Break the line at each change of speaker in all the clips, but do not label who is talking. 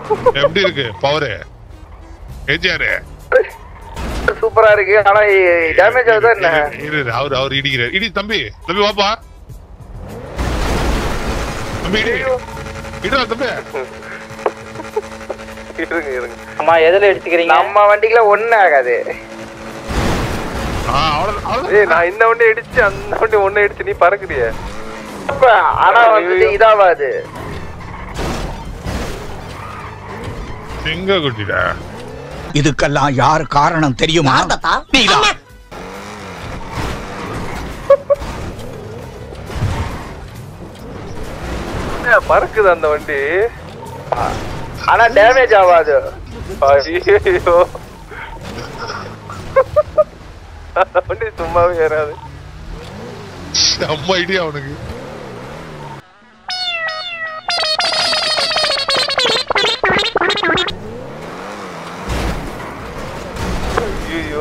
எப்படி இருக்கு பவரு ஏஜிஆரு
சூப்பரா இருக்கு ஆனா டேமேஜ் ஆகுதா என்ன
இரு இரு, அவர் அவர் இடிக்கிறார் இடி தம்பி தம்பி வாப்பா தம்பி இடி இடுறா தம்பி
இருங்க இருங்க
அம்மா எதுல எடுத்துக்கிறீங்க
நம்ம வண்டிக்குல ஒண்ணு ஆகாது
ஆ அவ்வளவு அவ்வளவு
ஏய் நான் இந்த வண்டி அடிச்சு அந்த வண்டி ஒண்ணு அடிச்சு நீ பறக்குறிய
அப்ப, ஆனா வந்துட்டு இதாவாது
எங்க குட்டிடா
இதுக்கெல்லாம் யார் காரணம் தெரியுமா நீதான்
ஏய், பறக்குது அந்த வண்டி
ஆனா டேமேஜ் ஆகாது
ஐயோ அந்த வண்டி சும்மாவே ஏறாது
செம்ம ஐடியா அவனுக்கு
ஐயோ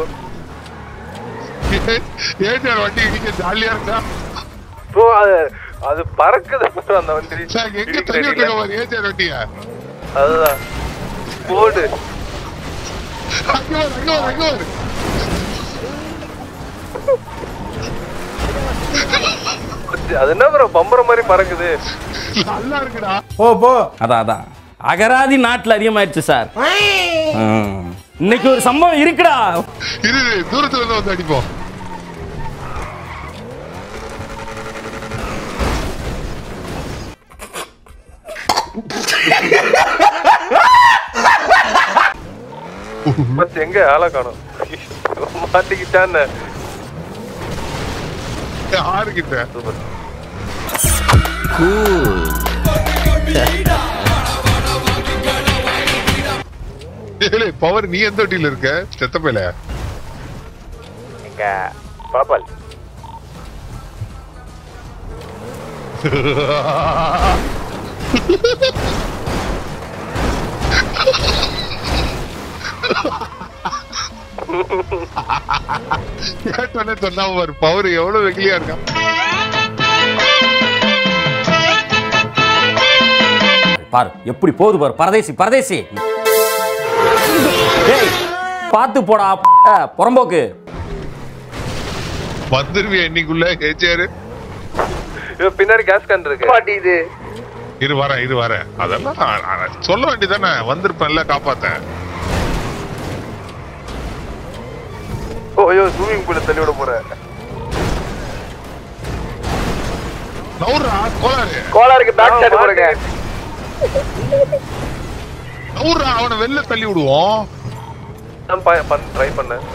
ஏஜிஆர் வண்டி இடிக்க ஜாலியா இருக்கா
ப்ரோ அது அது பறக்குது bro அந்த வண்டி
சார் எங்க
இடிக்கிற
தள்ளி
இடியில.
விட்டுருக்க ஏஜிஆர் வண்டியா
அதுதான் போடு
அங்க வரு அங்க வரு அங்க வரு
அது என்ன ப்ரோ பம்பர மாதிரி பறக்குது
நல்லா இருக்குடா
போ போ
அதான் அதான் அகராதி நாட்டுல அதிகமாயிடுச்சு சார் ம். இன்னைக்கு ஒரு சம்பவம் இருக்குடா
இரு இரு, தூரத்துல இருந்து வந்து அடிப்போம்
பஸ் எங்க ஆளை காணும் மாட்டிக்கிட்டான்னு
ஆறு கிட்ட பவர் நீ எந்த வண்டியில இருக்க செத்தப்பையில
எங்க பர்பிள்
கேட்டோன்னே சொன்னா பாரு பவர் எவ்வளவு வெகுலியா இருக்கான்
பாரு எப்படி போகுது பாரு பரதேசி பரதேசி டேய் பார்த்து போடா ப- புறம்போக்கு
வந்துருவியா இன்னைக்குள்ள ஏச்சியாரு
ஐயோ, பின்னாடி கேஸ் கன் இருக்கு
மாட்டிது
இரு வரேன் இரு வரேன் அதெல்லாம் நான் நான் சொல்ல வேண்டியதானே வந்திருப்பேன்ல காப்பாத்தேன்
ஓ, ஐயோ ஸ்விமிங் பூல தள்ளி விட போறேன்
நவுறா கோளாறு
கோளாருக்கு பேக் சைடு போடுங்க
நவுறா அவனை வெளில தள்ளி விடுவோம்
நான் ட்ரை பண்ணேன்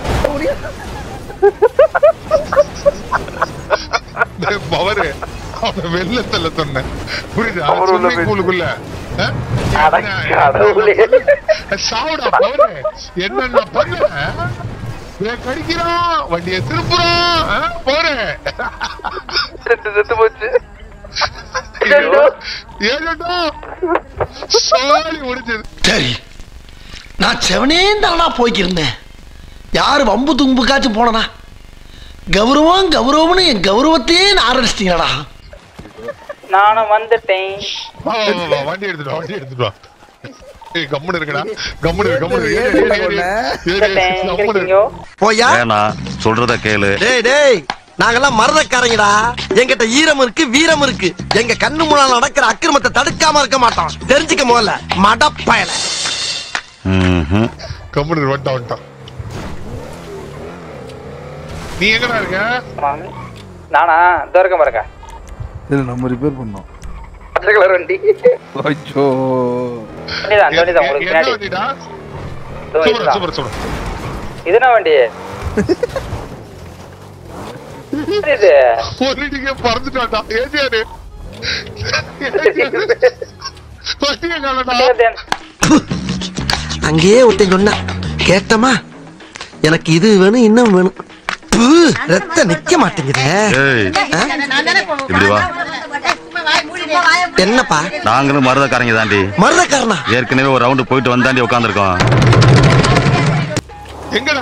பவரு அவனை வெளில தள்ள சொன்னேன் புரியுதா
Power உள்ள
ஸ்விம்மிங் பூலுக்குள்ள
அட கடவுளே.
சாவுடா பவரு என்னென்ன பண்ண பிரேக் அடிக்கிறான் வண்டியை திருப்புறான் போற
செத்து செத்து போச்சு
ஏகட்டோ சோழி முடிஞ்சது
சரி நான் செவனே தானா போய்க்கிருந்தேன் யாரு வம்பு தும்புக்காச்சும் போனனா கௌரவம் கௌரவம்னு என் கௌரவத்தையே ஆரம்பிச்சிட்டீங்களா
நானும் வந்துட்டேன்
வா, வா, வா, வா, வண்டி எடுத்துட்டு வா, வண்டி எடுத்துட்டு வா ஏய் கம்முனு இருக்கடா கம்முனு இரு, கம்முனு இரு. ஏறு, ஏறு, ஏறு, ஏறு, ஏறு,
வந்துட்டேன் எங்க
கம்முனு இரு.
இருக்கீங்க
போயா
வேணாம் சொல்றத கேளு
டேய் டேய் நாங்கெல்லாம் மரதக்காரங்கடா எங்கிட்ட ஈரம் இருக்கு வீரம் இருக்கு எங்க கண்ணு முன்னால நடக்கிற அக்கிரமத்தை தடுக்காம இருக்க மாட்டோம் தெரிஞ்சுக்க முதல்ல மடப்பயல
ம்ஹும்.
கம்முனு இரு, வந்துட்டான் வந்துட்டான் நீ எங்கடா இருக்க
மாமி. நானா இதோ இருக்க பாருங்க
இது நம்ம ரிப்பேர் பண்ணோம்
பச்சை கலர் வண்டி
ஐயோ
வண்டிதான் அந்த வண்டிதான் உங்களுக்கு
என்ன
பின்னாடி
வண்டிடா
இதோ
சூப்பர்
இதுதான்.
சூப்பர் சூப்பர்
இது என்ன வண்டி என்ன இது
ஒரு இடிக்க பறந்துட்டான்டா ஏஜியாரு வண்டியை காணடா
இது
அங்கேயே ஒருத்தன் சொன்னான் கேட்டமா எனக்கு இது வேணும் இன்னும் வேணும் பு, ரத்த நிக்க மாட்டேங்குதே
ஏய் இப்படி வா
என்னப்பா
நாங்களும் மருதக்காரங்க தாண்டி
மருதக்காரனா
ஏற்கனவே ஒரு ரவுண்டு போயிட்டு வந்தாண்டி உட்காந்துருக்கோம்
எங்கடா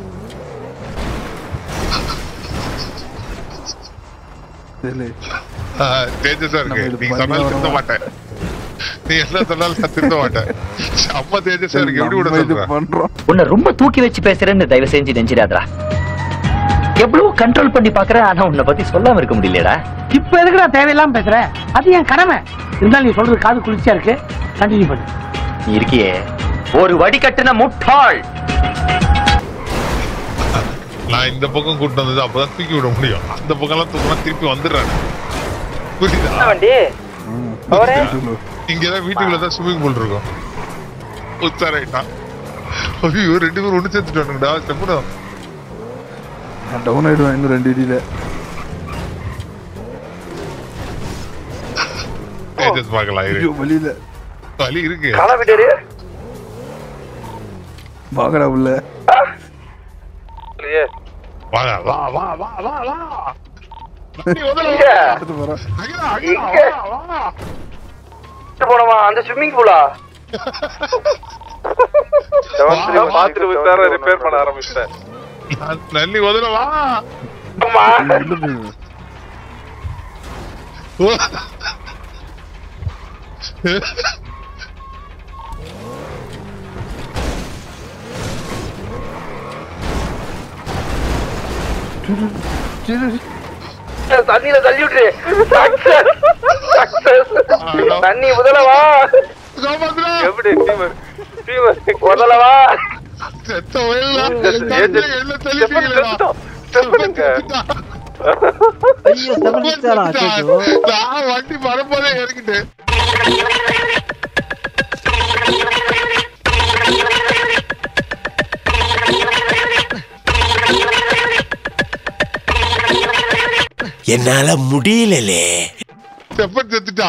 தெரியல
தேஜஸா
நம்ம
இருக்கு
இது
நீங்க
பண்ணி
சொன்னாலும் திருத்த
வரோம்.
மாட்டேன் நீ என்ன சொன்னாலும் நான் திருத்த மாட்டேன் அம்மா தேஜஸா இருக்கு எப்படி விட
நம்ம இது
சொல்றேன்
பண்றோம்
உன்னை ரொம்ப தூக்கி வச்சு பேசுறேன்னு தயவு செஞ்சு நெஞ்சிடாதடா எவ்வளவு கண்ட்ரோல் பண்ணி பாக்குறேன் ஆனா உன்னை பத்தி சொல்லாம இருக்க முடியலடா
இப்ப எதுக்குடா தேவையில்லாம பேசுற அது என் கடமை இருந்தாலும் நீ சொல்றது காது குளிர்ச்சியா இருக்கு கண்டினியூ பண்ணு
நீ இருக்கியே ஒரு வடிகட்டுன முட்டாள்
நான் இந்த பக்கம் கூட்டு வந்தது அப்பதான் தூக்கி விட முடியும் அந்த பக்கம் எல்லாம் தூக்கினா திருப்பி வந்துடுறாங்க புரியுதா
என்ன வண்டி அவரே
இங்கதான் வீட்டுக்குள்ள தான் ஸ்விம்மிங் பூல் இருக்கும் உச்சாராயிட்டான் ஐயோ ரெண்டு பேரும் ஒண்ணு சேர்த்துட்டானுங்கடா செப்புடா
நான் டவுன் ஆயிடுவேன் இன்னும் ரெண்டு இடியில
தேஜஸ் பார்க்கலாம் இரு
ஐயோ வழியில
வலி இருக்கு
காணா விட்டாரு
வாங்கடா உள்ள
இல்லையே
வாடா, வா வா வா வா வா நீ முதல்ல
இங்க.
வா.
அடுத்து போறேன்
அகிலா, அகிலா,
இங்க.
வா, வா.
போனவா அந்த ஸ்விம்மிங் பூலா பாத்துட்டு விட்டார ரிப்பேர் பண்ண ஆரம்பிச்சிட்டேன்
நான் நல்லி முதல்ல வா
ஆமா
உள்ள போய்
தண்ணியில தள்ளி விட்டுரு Success. Success. தண்ணி முதல்ல வா
காப்பாத்துடா.
எப்படி ஃபீவர் ஃபீவர் முதல்ல வா
செத்த வயல்ல
செத்து-
தண்ணி
செத்து-
எல்லாம் தெளிச்சிங்களேடா.
செத்துட்டோம். செத்துடுங்க.
செத்துட்டான். நான் வண்டி வரப்போதே இறங்கிட்டேன்
என்னால முடியலலே
செப்பன் செத்துட்டா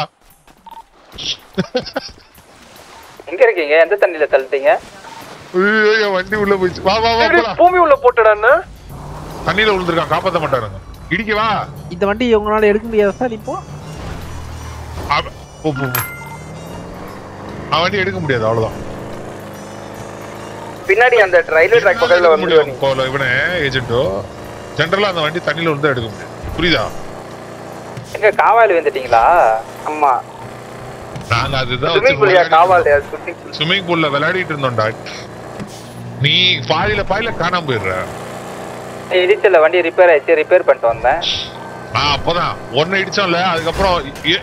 எங்க இருக்கீங்க எந்த தண்ணியில தள்ளிட்டீங்க
ஐயோ என் வண்டி உள்ள போயிடுச்சு வா வா வா
எப்படி
போலாம்.
பூமி உள்ள போட்டுடான்னு
தண்ணியில விழுந்திருக்கான் காப்பாத்த மாட்டாருங்க இடிக்கவா
இந்த வண்டி உங்களால எடுக்க முடியாது சார் இப்போ
அவ- போ, போ, போ. அவன் வண்டி எடுக்க முடியாது அவ்வளவுதான்
பின்னாடி அந்த ரயில்வே ட்ராக் பக்கத்துல
எடுக்க
வந்து
முடியும் கோல இவனே ஏஜென்ட்டோ ஜென்ரலா அந்த வண்டி தண்ணியில விழுந்தா எடுக்க முடியும் புரியுதா
எங்க காவாயில் வந்துட்டீங்களா
ஆமா
நாங்க அதுதான்
ஸ்விம்மிங் பூலியா காவால் ஸ்விம்மிங்
ஸ்விம்மிங் பூல்ல விளையாடிட்டு இருந்தோம்டா நீ பாதியில பாதியில காணாம போயிடுற
இடிச்சல வண்டி ரிப்பேர் ஆயிடுச்சு ரிப்பேர் பண்ணிட்டு வந்தேன்
நான் அப்பதான் ஒன்னு இடிச்சோம்ல அதுக்கப்புறம் ஏ-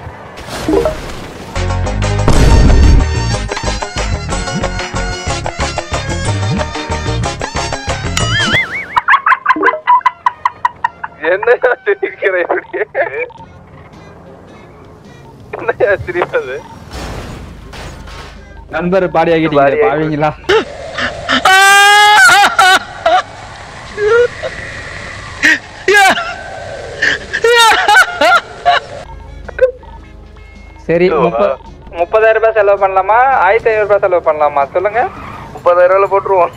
என்னையா சிரிக்கிற இப்படி என்னையா சிரிப்பது
நண்பர் பாடி ஆகிட்டீங்க பாவீங்களா சரி முப்ப-
முப்பதாயிரம் ரூபாய் செலவு பண்ணலாமா ஆயிரத்தி ஐநூறு ரூபாய் செலவு பண்ணலாமா சொல்லுங்க
முப்பதாயிரம் ரூபாய் போட்டுருவோம்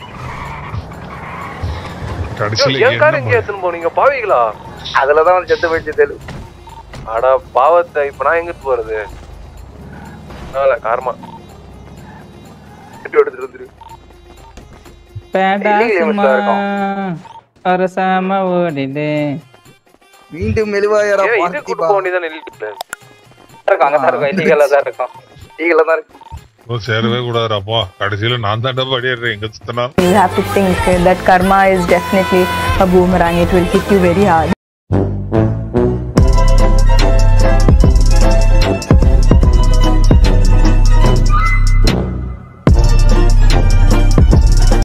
கடைசியில
என் கார்
என்ன
எங்க எடுத்துன்னு போனீங்க பாவீங்களா
அதுலதான் வந்து செத்து போயிடுச்சு தெரு
அடா பாவத்தை இப்ப நான் எங்கிட்டு போறது பரவாயில்ல காரமா
எடுத்துட்டு வந்துரு
பேடாசுமா அரசாம ஓடிது
மீண்டும் மெலிவாயரா
ஏன் இது கூட்டு போக வேண்டியதானே இல்லை
இருக்கும் அங்கதான் இருக்கும் இல்லீகலா தான் இருக்கும்
ஈகல தான் இருக்கு
ஓ, சேரவே கூடாதுப்பா கடைசியில நான் தான் டப்பா அடியாடுறேன் எங்க சுத்தினா
You have to think that karma is definitely a boomerang. It will hit you very hard.